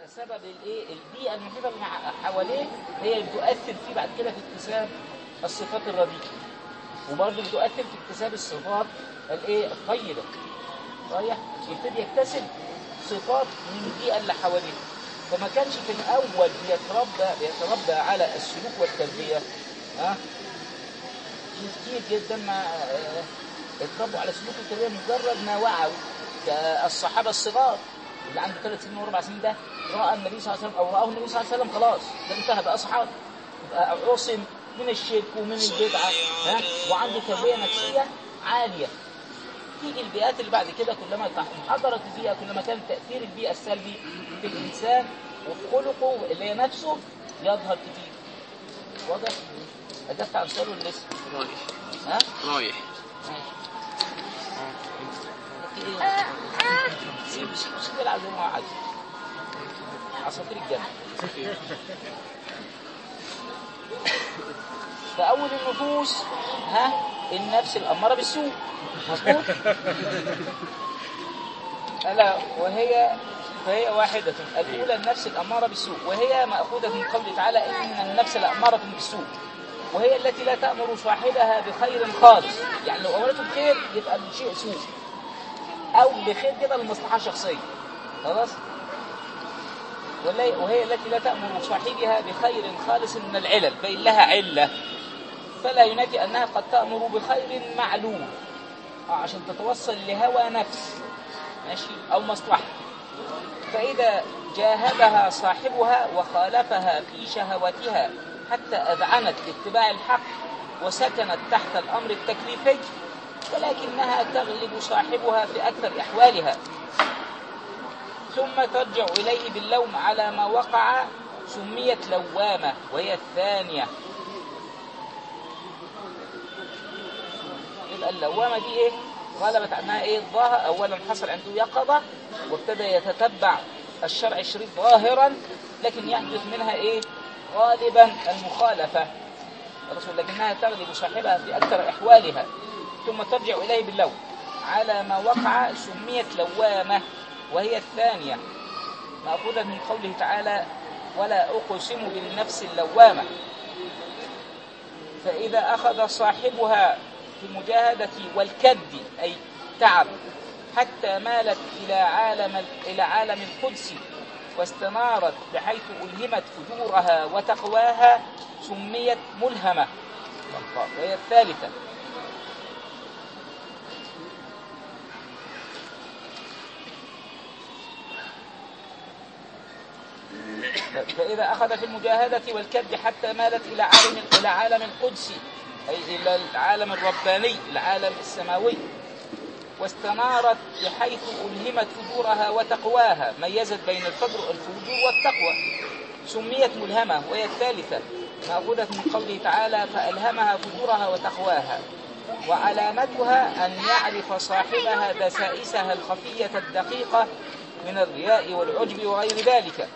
سبب الايه البيئه المحيطه اللي حواليه هي اللي بتؤثر فيه بعد كده في اكتساب الصفات الرديئه وبرضه بتؤثر في اكتساب الصفات الايه الطيبه صحيح يبتدي يكتسب صفات من البيئه اللي حواليه فما كانش في الاول بيتربى بيتربى على السلوك والتربيه ها كتير جدا ما آه، اتربوا على سلوك التربيه مجرد ما وعوا كالصحابه الصغار اللي عنده ثلاث سنين واربع سنين ده راى النبي صلى الله عليه وسلم او راه النبي صلى الله عليه وسلم خلاص ده انتهى بقى صحابه يبقى عصم من الشرك ومن البدعه ها وعنده تربيه نفسيه عاليه تيجي البيئات اللي بعد كده كلما انحدرت البيئه كلما كان تاثير البيئه السلبي في الانسان وفي خلقه اللي هي نفسه يظهر كتير واضح؟ أدفع عن سؤال ولا لسه؟ رايح ها؟ رايح سيب سيب سيب يلعب زي ما هو عايز عصافير الجنة فأول النفوس ها النفس الأمارة بالسوء مظبوط ألا وهي فهي واحدة الأولى النفس الأمارة بالسوء وهي مأخوذة من قوله تعالى إن النفس لأمارة بالسوء وهي التي لا تأمر صاحبها بخير خالص يعني لو أمرته بخير يبقى الشيء سوء أو بخير كده لمصلحة شخصية خلاص ولا- وهي التي لا تأمر صاحبها بخير خالص من العلل بين لها علة فلا ينافي أنها قد تأمر بخير معلوم آه، عشان تتوصل لهوى نفس ماشي أو مصلحة فإذا جاهدها صاحبها وخالفها في شهوتها حتى أذعنت لاتباع الحق وسكنت تحت الأمر التكليفي ولكنها تغلب صاحبها في أكثر أحوالها ثم ترجع إليه باللوم على ما وقع سميت لوامة وهي الثانية يبقى اللوامة دي إيه؟ غلبت عنها إيه؟ الظاهر أولا حصل عنده يقظة وابتدى يتتبع الشرع الشريف ظاهرا لكن يحدث منها إيه؟ غالبا المخالفة الرسول لكنها تغلب صاحبها في أكثر أحوالها ثم ترجع إليه باللوم على ما وقع سميت لوامة وهي الثانية مأخوذة من قوله تعالى ولا أقسم بالنفس اللوامة فإذا أخذ صاحبها في المجاهدة والكد أي تعب حتى مالت إلى عالم إلى عالم القدس واستنارت بحيث ألهمت فجورها وتقواها سميت ملهمة وهي الثالثة فإذا أخذ في المجاهدة والكد حتى مالت إلى عالم إلى عالم القدس أي إلى العالم الرباني العالم السماوي واستنارت بحيث ألهمت فجورها وتقواها ميزت بين الفجر الفجور والتقوى سميت ملهمة وهي الثالثة مأخوذة من قوله تعالى فألهمها فجورها وتقواها وعلامتها أن يعرف صاحبها دسائسها الخفية الدقيقة من الرياء والعجب وغير ذلك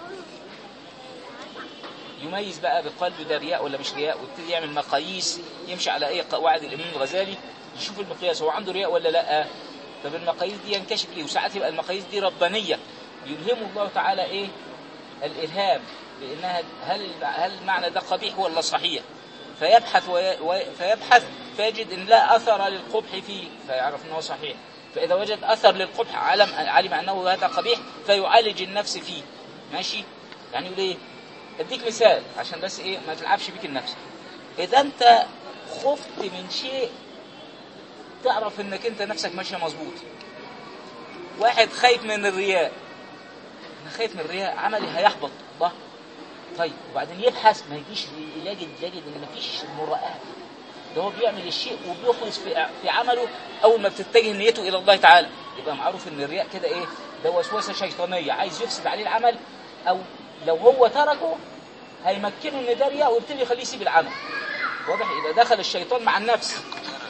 يميز بقى بقلبه ده رياء ولا مش رياء ويبتدي يعمل مقاييس يمشي على اي قواعد الامام الغزالي يشوف المقياس هو عنده رياء ولا لا طب المقاييس دي ينكشف ليه وساعات يبقى المقاييس دي ربانيه يلهمه الله تعالى ايه الالهام بانها هل هل المعنى ده قبيح ولا صحيح فيبحث وي وي فيبحث فيجد ان لا اثر للقبح فيه فيعرف انه صحيح فاذا وجد اثر للقبح علم علم انه هذا قبيح فيعالج النفس فيه ماشي يعني يقول ايه اديك مثال عشان بس ايه ما تلعبش بيك النفس اذا انت خفت من شيء تعرف انك انت نفسك ماشيه مظبوط واحد خايف من الرياء انا خايف من الرياء عملي هيحبط الله طيب وبعدين يبحث ما يجيش يجد يجد ان مفيش مراءة ده هو بيعمل الشيء وبيخلص في في عمله اول ما بتتجه نيته الى الله تعالى يبقى معروف ان الرياء كده ايه ده وسوسه شيطانيه عايز يفسد عليه العمل او لو هو تركه هيمكنه ان ده رياء ويبتدي يخليه يسيب العمل واضح يبقى دخل الشيطان مع النفس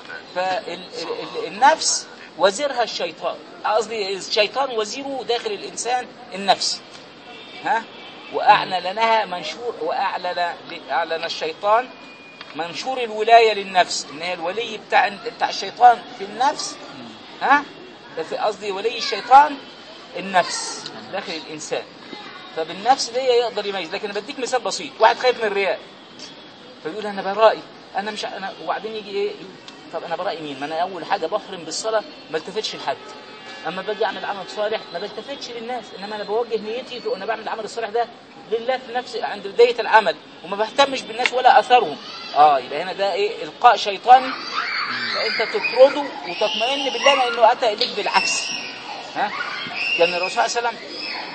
فالنفس وزيرها الشيطان قصدي الشيطان وزيره داخل الانسان النفس ها واعلن لها منشور واعلن اعلن الشيطان منشور الولايه للنفس ان هي الولي بتاع بتاع الشيطان في النفس ها ده في قصدي ولي الشيطان النفس داخل الانسان فبالنفس دي يقدر يميز لكن أنا بديك مثال بسيط واحد خايف من الرياء فيقول انا برائي انا مش انا وبعدين يجي ايه يقول طب انا برائي مين ما انا اول حاجه بحرم بالصلاه ما التفتش لحد اما باجي اعمل عمل صالح ما بلتفتش للناس انما انا بوجه نيتي في وانا بعمل العمل الصالح ده لله في نفسي عند بدايه العمل وما بهتمش بالناس ولا اثرهم اه يبقى هنا ده ايه القاء شيطاني فانت تطرده وتطمئن بالله لانه اتى اليك بالعكس ها كان الرسول صلى الله عليه وسلم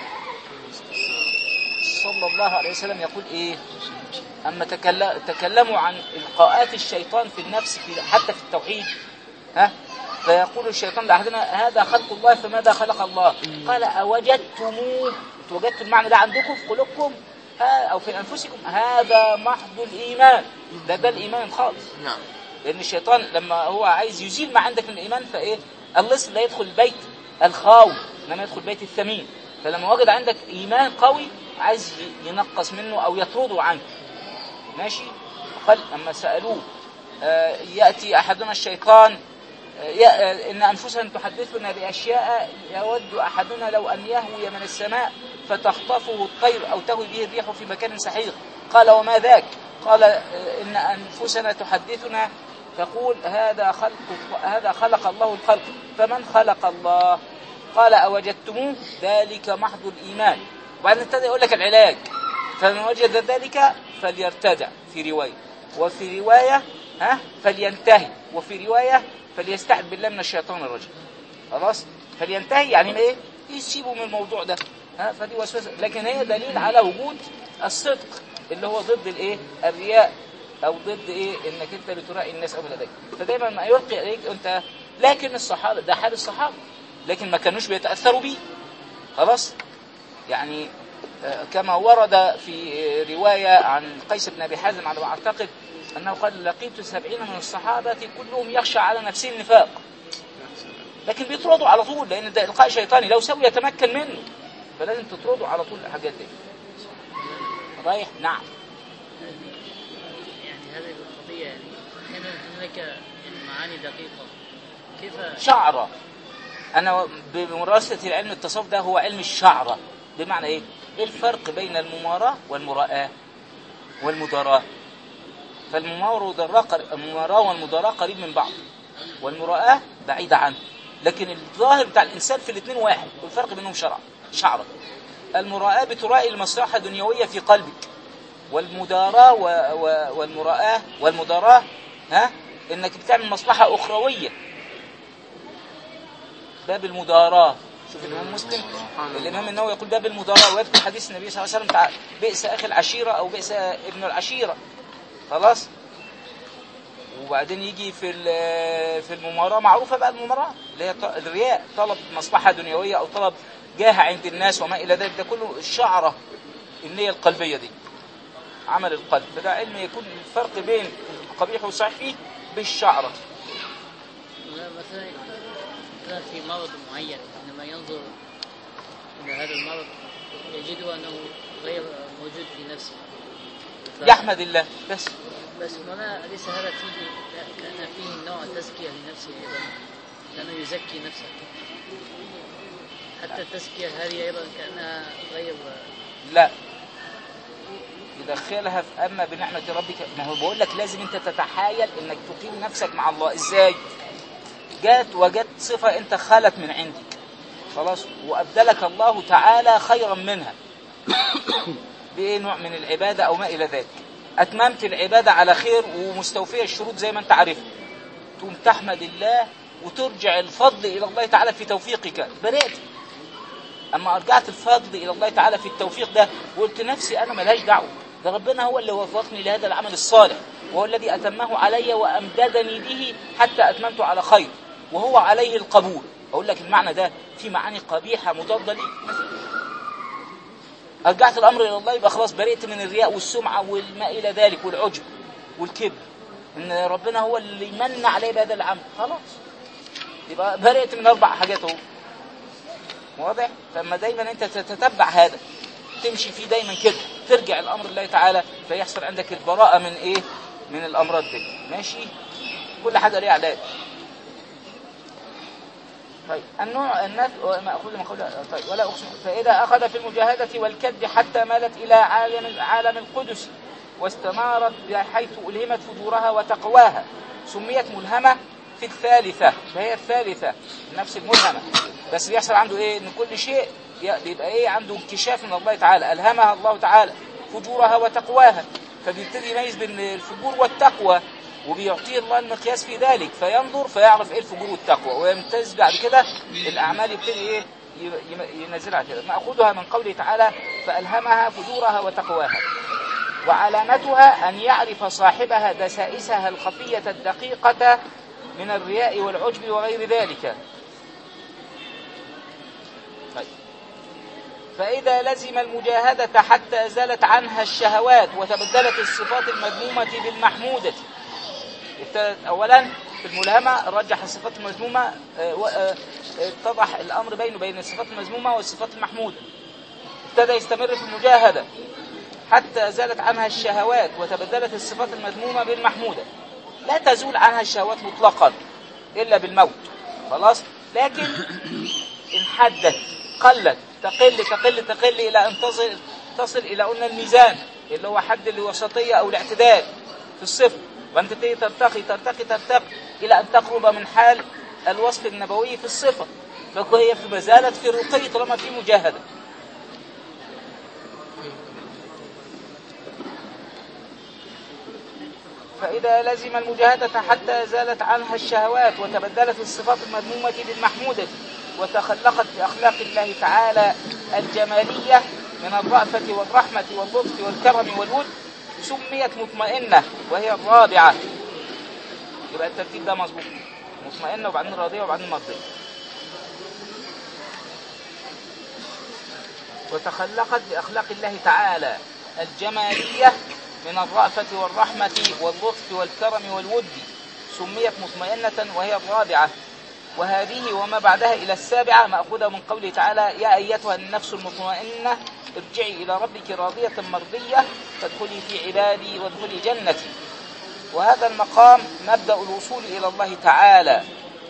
صلى الله عليه وسلم يقول ايه اما تكل- تكلموا عن القاءات الشيطان في النفس في حتى في التوحيد ها فيقول الشيطان لاحدنا هذا خلق الله فماذا خلق الله قال اوجدتموه أنتوا وجدتوا المعنى ده عندكم في قلوبكم ها او في انفسكم هذا محض الايمان ده ده الايمان خالص نعم لان الشيطان لما هو عايز يزيل ما عندك من الايمان فايه اللص لا يدخل البيت الخاوي انما يدخل البيت الثمين فلما وجد عندك ايمان قوي عايز ي- ينقص منه او يطرده عنك ماشي قال اما سالوه آه، ياتي احدنا الشيطان آه، يا- آه، ان انفسنا تحدثنا باشياء يود احدنا لو ان يهوي من السماء فتخطفه الطير او تهوي به الريح في مكان سحيق قال وما ذاك قال آه، ان انفسنا تحدثنا تقول هذا خلق هذا خلق الله الخلق فمن خلق الله قال اوجدتموه ذلك محض الايمان وبعدين ابتدى يقول لك العلاج فمن وجد ذلك فليرتدع في روايه وفي روايه ها فلينتهي وفي روايه فليستعذ بالله من الشيطان الرجيم خلاص فلينتهي يعني ايه يسيبوا من الموضوع ده ها فدي وسوسه لكن هي دليل على وجود الصدق اللي هو ضد الايه الرياء او ضد ايه انك انت بترائي الناس او لديك فدايما ما يلقي عليك انت لكن الصحابه ده حال الصحابه لكن ما كانوش بيتاثروا بيه خلاص يعني آه، كما ورد في آه، رواية عن قيس بن أبي حازم على ما أعتقد أنه قال لقيت سبعين من الصحابة كلهم يخشى على نفسه النفاق لكن بيطردوا على طول لأن ده إلقاء شيطاني لو سوي يتمكن منه فلازم تطردوا على طول الحاجات دي رايح نعم يعني هذه القضية يعني أحيانا هناك يعني معاني دقيقة كيف شعرة أنا بممارسة العلم التصوف ده هو علم الشعرة بمعنى إيه؟ إيه الفرق بين المماراة والمراءة والمداراة؟ فالمماراة والمداراة قر- المماراة والمداراة قريب من بعض والمراءة بعيدة عنه لكن الظاهر بتاع الإنسان في الاثنين واحد والفرق بينهم شرع شعرة المراءة بترائي المصلحة الدنيوية في قلبك والمداراة و... و... والمراءة والمداراة ها انك بتعمل مصلحة أخروية باب المداراة شوف الإمام مسلم الإمام النووي يقول باب المداراة ويذكر حديث النبي صلى الله عليه وسلم بتاع بئس أخي العشيرة أو بئس ابن العشيرة خلاص وبعدين يجي في ال- في المماراة معروفة بقى المماراة اللي هي ط- الرياء طلب مصلحة دنيوية أو طلب جاه عند الناس وما إلى ذلك ده كله الشعرة النية القلبية دي عمل القلب فده علم يكون الفرق بين القبيح والصحيح فيه بالشعرة لا، مثلا مثلا في مرض معين عندما ينظر إلى هذا المرض يجد أنه غير موجود في نفسه ف- يحمد الله بس بس هنا ليس هذا فيه كأن فيه نوع تزكية لنفسه أيضا كأنه يزكي نفسه حتى التزكية هذه أيضا كأنها غير لا يدخلها في اما بنعمه ربك ما هو بقول لك لازم انت تتحايل انك تقيم نفسك مع الله ازاي جات وجدت صفه انت خلت من عندك خلاص وابدلك الله تعالى خيرا منها بايه نوع من العباده او ما الى ذلك اتممت العباده على خير ومستوفيه الشروط زي ما انت عارف تقوم تحمد الله وترجع الفضل الى الله تعالى في توفيقك برئت اما ارجعت الفضل الى الله تعالى في التوفيق ده وقلت نفسي انا ملهاش دعوه ده ربنا هو اللي وفقني لهذا العمل الصالح وهو الذي اتمه علي وامددني به حتى اتممت على خير وهو عليه القبول اقول لك المعنى ده في معاني قبيحه مضاده لي ارجعت الامر الى الله يبقى خلاص برئت من الرياء والسمعه وما الى ذلك والعجب والكبر ان ربنا هو اللي من علي بهذا العمل خلاص يبقى برئت من اربع حاجات اهو واضح فاما دايما انت تتتبع هذا تمشي فيه دايما كده ترجع الامر لله تعالى فيحصل عندك البراءه من ايه من الامراض دي ماشي كل حاجه ليها علاج طيب النوع النفي مأخوذ من قول طيب ولا أقسم فإذا أخذ في المجاهدة والكد حتى مالت إلى عالم عالم القدس واستنارت بحيث ألهمت فجورها وتقواها سميت ملهمة في الثالثة فهي الثالثة نفس الملهمة بس بيحصل عنده إيه إن كل شيء بيبقى إيه عنده انكشاف من الله تعالى ألهمها الله تعالى فجورها وتقواها فبيبتدي يميز بين الفجور والتقوى وبيعطيه الله المقياس في ذلك فينظر فيعرف ايه الفجور والتقوى ويمتاز بعد كده الاعمال يبتدي ايه ينزلها كده ماخوذها من قوله تعالى فالهمها فجورها وتقواها وعلامتها ان يعرف صاحبها دسائسها الخفيه الدقيقه من الرياء والعجب وغير ذلك طيب. فإذا لزم المجاهدة حتى زالت عنها الشهوات وتبدلت الصفات المذمومة بالمحمودة اولا في الملهمه رجح الصفات المذمومه آه، آه، اتضح الامر بينه بين الصفات المذمومه والصفات المحموده ابتدى يستمر في المجاهده حتى زالت عنها الشهوات وتبدلت الصفات المذمومه بالمحموده لا تزول عنها الشهوات مطلقا الا بالموت خلاص لكن انحدت قلت تقل تقل تقل الى ان تصل تصل الى قلنا الميزان اللي هو حد الوسطيه او الاعتدال في الصفر وأن تبتدي ترتقي ترتقي ترتقي إلى أن تقرب من حال الوصف النبوي في الصفة فهي ما زالت في الرقي طالما في مجاهدة فإذا لزم المجاهدة حتى زالت عنها الشهوات وتبدلت الصفات المذمومة بالمحمودة وتخلقت بأخلاق الله تعالى الجمالية من الرأفة والرحمة واللطف والكرم والود سميت مطمئنة وهي الرابعة يبقى الترتيب ده مظبوط مطمئنة وبعدين راضية وبعدين مرضية وتخلقت بأخلاق الله تعالى الجمالية من الرأفة والرحمة واللطف والكرم والود سميت مطمئنة وهي الرابعة وهذه وما بعدها إلى السابعة مأخوذة من قوله تعالى يا أيتها النفس المطمئنة ارجعي إلى ربك راضية مرضية فادخلي في عبادي وادخلي جنتي وهذا المقام مبدأ الوصول إلى الله تعالى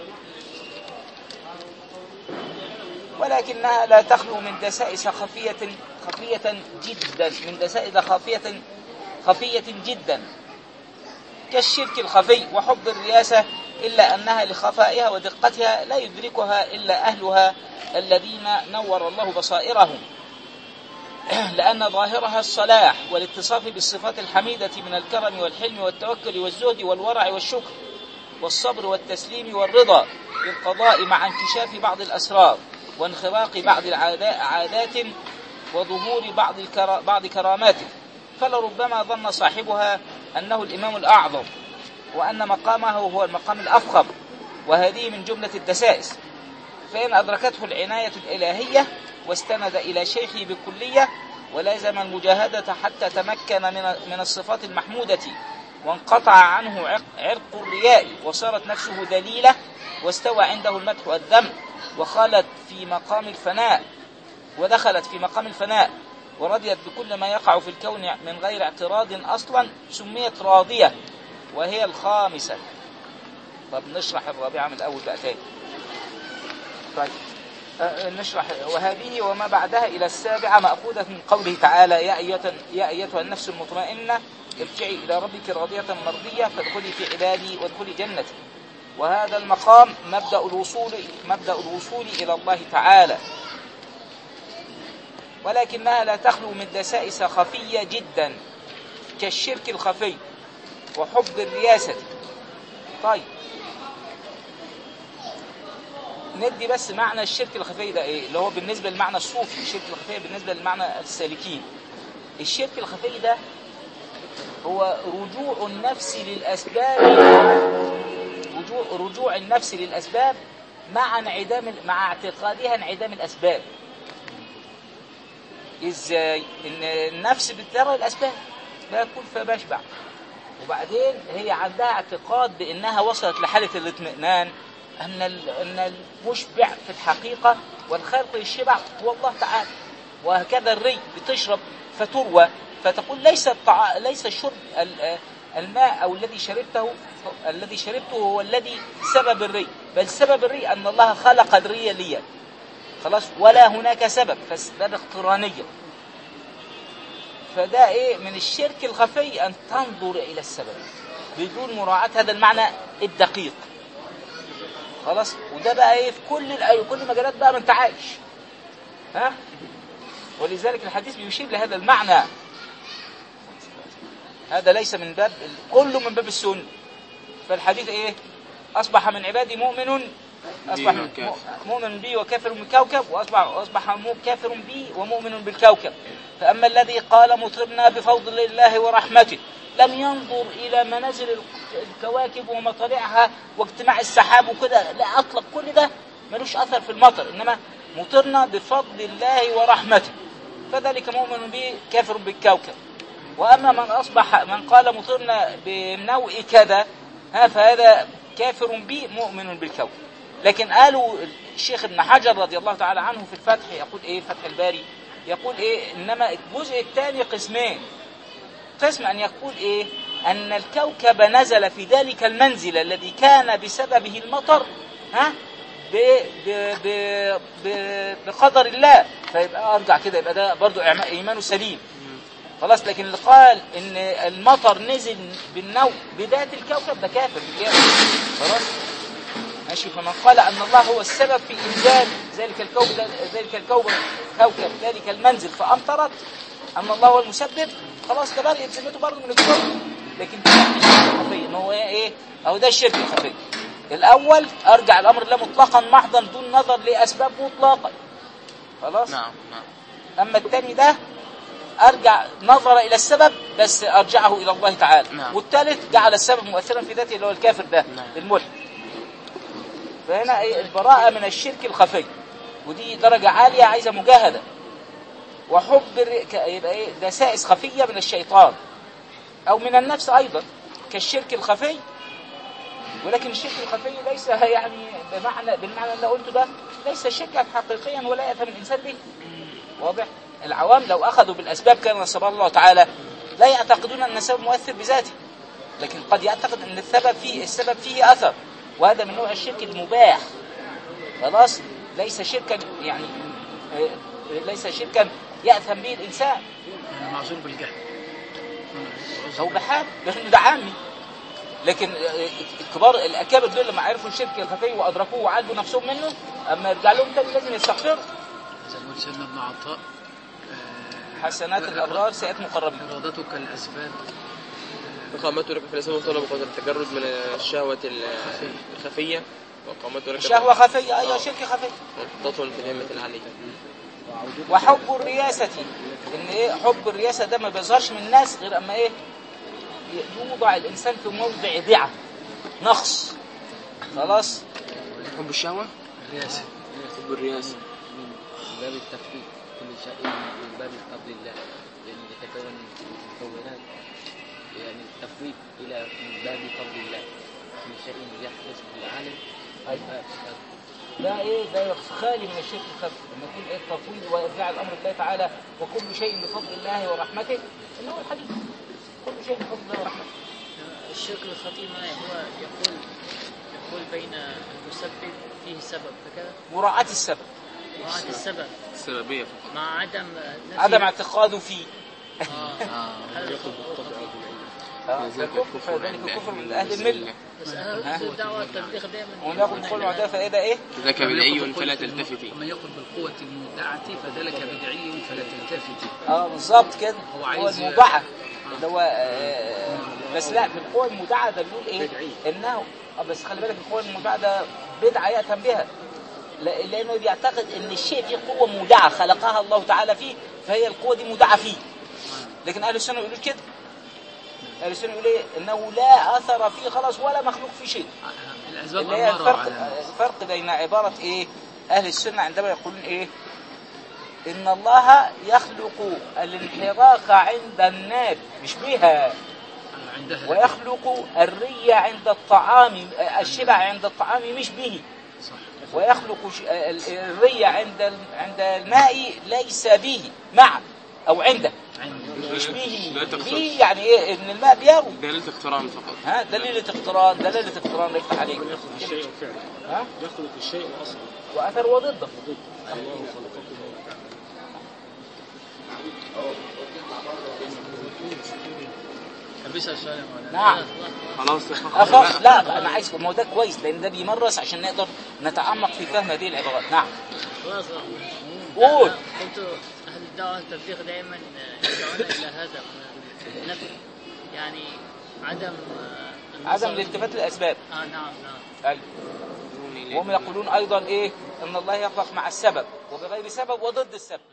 ولكنها لا تخلو من دسائس خفية خفية جدا من دسائس خفية خفية جدا كالشرك الخفي وحب الرياسة إلا أنها لخفائها ودقتها لا يدركها إلا أهلها الذين نور الله بصائرهم لأن ظاهرها الصلاح والاتصاف بالصفات الحميدة من الكرم والحلم والتوكل والزهد والورع والشكر والصبر والتسليم والرضا بالقضاء مع انكشاف بعض الأسرار وانخراق بعض العادات وظهور بعض بعض كراماته فلربما ظن صاحبها أنه الإمام الأعظم وأن مقامه هو المقام الأفخم وهذه من جملة الدسائس فإن أدركته العناية الإلهية واستند إلى شيخه بكلية ولازم المجاهدة حتى تمكن من من الصفات المحمودة وانقطع عنه عرق الرياء وصارت نفسه دليلة واستوى عنده المدح والذم وخالت في مقام الفناء ودخلت في مقام الفناء ورضيت بكل ما يقع في الكون من غير اعتراض أصلا سميت راضية وهي الخامسة طب نشرح الرابعة من الأول بقى تاني طيب أه، نشرح وهذه وما بعدها إلى السابعة مأخوذة من قوله تعالى يا أيتها, يا أيتها النفس المطمئنة ارجعي إلى ربك راضية مرضية فادخلي في عبادي وادخلي جنتي وهذا المقام مبدأ الوصول مبدأ الوصول إلى الله تعالى ولكنها لا تخلو من دسائس خفية جدا كالشرك الخفي وحب الرياسة طيب ندي بس معنى الشرك الخفي ده ايه اللي هو بالنسبه للمعنى الصوفي الشرك الخفي بالنسبه للمعنى السالكين الشرك الخفي ده هو رجوع النفس للاسباب رجوع رجوع النفس للاسباب مع انعدام مع اعتقادها انعدام الاسباب ازاي ان النفس بترى الاسباب باكل فبشبع وبعدين هي عندها اعتقاد بانها وصلت لحاله الاطمئنان ان ان المشبع في الحقيقه والخالق للشبع هو الله تعالى وهكذا الري بتشرب فتروى فتقول ليس الطع... ليس الشرب الماء او الذي شربته الذي شربته هو الذي سبب الري بل سبب الري أن الله خلق الري ليا خلاص ولا هناك سبب فاسباب اقترانية فده ايه من الشرك الخفي ان تنظر الى السبب بدون مراعاة هذا المعنى الدقيق خلاص وده بقى ايه في كل الأي- كل مجالات بقى ما انت عايش ها ولذلك الحديث بيشير لهذا المعنى هذا ليس من باب كله من باب السنة فالحديث ايه اصبح من عبادي مؤمن اصبح بي من وكافر. مؤمن بي وكافر بالكوكب واصبح اصبح مو- كافر بي ومؤمن بالكوكب فاما الذي قال مطربنا بفضل الله ورحمته لم ينظر الى منازل الك- الكواكب ومطالعها واجتماع السحاب وكده لا اطلق كل ده ملوش اثر في المطر انما مطرنا بفضل الله ورحمته فذلك مؤمن به كافر بالكوكب واما من اصبح من قال مطرنا بنوء كذا ها فهذا كافر بي مؤمن بالكون لكن قالوا الشيخ ابن حجر رضي الله تعالى عنه في الفتح يقول ايه فتح الباري يقول ايه انما الجزء الثاني قسمين قسم ان يقول ايه ان الكوكب نزل في ذلك المنزل الذي كان بسببه المطر ها ب ب ب ب بقدر الله فيبقى ارجع كده يبقى ده برضو إعما- ايمانه سليم خلاص لكن اللي قال ان المطر نزل بالنوع بذات الكوكب ده كافر بالكافر خلاص ماشي فمن قال ان الله هو السبب في انزال ذلك الكوكب ذلك الكوكب كوكب ذلك المنزل فامطرت ان الله هو المسبب خلاص ده بقى ذمته برضه من الكون لكن ده الشرك الخفي ان هو ايه اهو ده الشرك الخفي الاول ارجع الامر لا مطلقا محضا دون نظر لاسباب مطلقا خلاص نعم نعم اما الثاني ده ارجع نظر الى السبب بس ارجعه الى الله تعالى نعم. والثالث جعل السبب مؤثرا في ذاته اللي هو الكافر ده نعم. الملحد فهنا إيه البراءة من الشرك الخفي ودي درجة عالية عايزة مجاهدة وحب الر- ك- يبقى ايه دسائس خفية من الشيطان او من النفس ايضا كالشرك الخفي ولكن الشرك الخفي ليس يعني بمعنى بالمعنى اللي قلته ده ليس شركا حقيقيا ولا يأثم الانسان به واضح العوام لو اخذوا بالاسباب كما نصب الله تعالى لا يعتقدون ان السبب مؤثر بذاته لكن قد يعتقد ان السبب فيه السبب فيه اثر وهذا من نوع الشرك المباح خلاص ليس شركا يعني آه، ليس شركا ياثم به الانسان أنا معذور بالجهل هو بحال لانه ده عامي لكن آه، الكبار الاكابر دول لما عرفوا الشرك الخفي وادركوه وعالجوا نفسهم منه اما يرجع لهم تاني لازم يستغفروا زي ما قلت سيدنا ابن عطاء آه، حسنات الابرار سيئات مقربين إرادتك الأسباب إقامته لك في الإسلام طلب قدر التجرد من الشهوة ال- الخفية وإقامته لك شهوه خفيه ايوه شرك خفي تطول في الهمة العالية وحب الرياسة ان ايه حب الرياسة ده ما بيظهرش من الناس غير اما ايه يوضع الانسان في موضع دعة نقص خلاص حب الشهوة الرياسة حب الرياسة من باب التفكيك كل شيء من باب فضل الله يعني يتكون مكونات يعني التفويض إلى من باب فضل الله كل شيء يحدث في العالم أيوة. ده ايه ده خالي من الشرك الخفي لما يكون ايه التفويض وارجاع الامر لله تعالى وكل شيء بفضل الله ورحمته اللي هو الحديث كل شيء بفضل الله ورحمته الشرك الخطير ما هو يقول يقول بين المسبب فيه سبب هكذا مراعاة السبب مراعاة السبب السببية فقط مع عدم نفي عدم اعتقاده فيه آه. هذا آه، فكفر فذلك كفر من اهل المله بس انا الدعوه التبليغ دائما وناخد كل عداء فايه ده ايه ذاك بدعي فلا تلتفتي ومن يقل بالقوة المودعة فذلك بدعي فلا تلتفتي اه بالظبط كده هو هو عايز- المودعة اللي هو آه، بس لا في القوة المودعة ده بيقول ايه؟ انه آه، بس خلي بالك القوة المودعة ده بدعة يأتم بها لا- لانه بيعتقد ان الشيء فيه قوة مودعة خلقها الله تعالى فيه فهي القوة دي مودعة فيه لكن اهل السنة يقولوا كده اهل السنة يقولوا ايه؟ انه لا اثر فيه خلاص ولا مخلوق فيه شيء الأسباب اللي هي أمارة الفرق على الفرق بين عبارة ايه اهل السنة عندما يقولون ايه ان الله يخلق الانحراق عند النار مش بها عندها ويخلق الري عند الطعام الشبع عند الطعام مش به صح ويخلق ش- ال- الري عند ال- عند الماء ليس به مع او عنده عند مش به دلالة في يعني ايه ان الماء بيروي دلالة اقتران فقط ها دليلة اقتران دليلة اقتران يفتح عليك يخلق الشيء وفعله ها يخلق الشيء واصله واثر وضده ضد الله خلقكم وفعله بيسأل سؤال يا مولانا. نعم. خلاص يا آه، خلاص لا انا عايز ما هو ده كويس لان ده بيمرس عشان نقدر نتعمق في فهم هذه العبارات نعم خلاص قول. قلت أهل الدعوة التبليغ دائما يدعون إلى هذا من النفي يعني عدم آه، عدم النظر- الالتفات للاسباب اه نعم نعم أيوة. وهم يقولون ايضا ايه ان الله يخلق مع السبب وبغير سبب وضد السبب